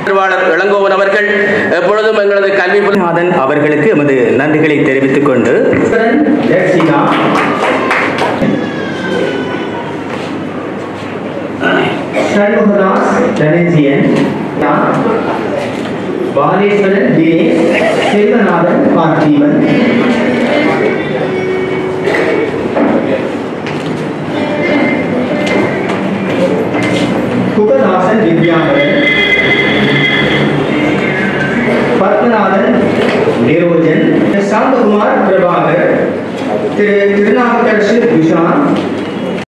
திருவாளர் இளங்கோவன் அவர்கள் எப்பொழுதும் எங்களது கல்வி நாதன் அவர்களுக்கு எமது நன்றிகளை தெரிவித்துக் கொண்டு தர்சிகா சண்முகதாஸ் தனஞ்சியன் பாலேஸ்வரன் தினேஷ் செல்வநாதன் பார்த்திபன் குகதாசன் திவ்யாங்கரன் பத்மநாதன் நிரோஜன் சாந்தகுமார் பிரபாகர் திரு திருநாவுக்கரசு துஷான்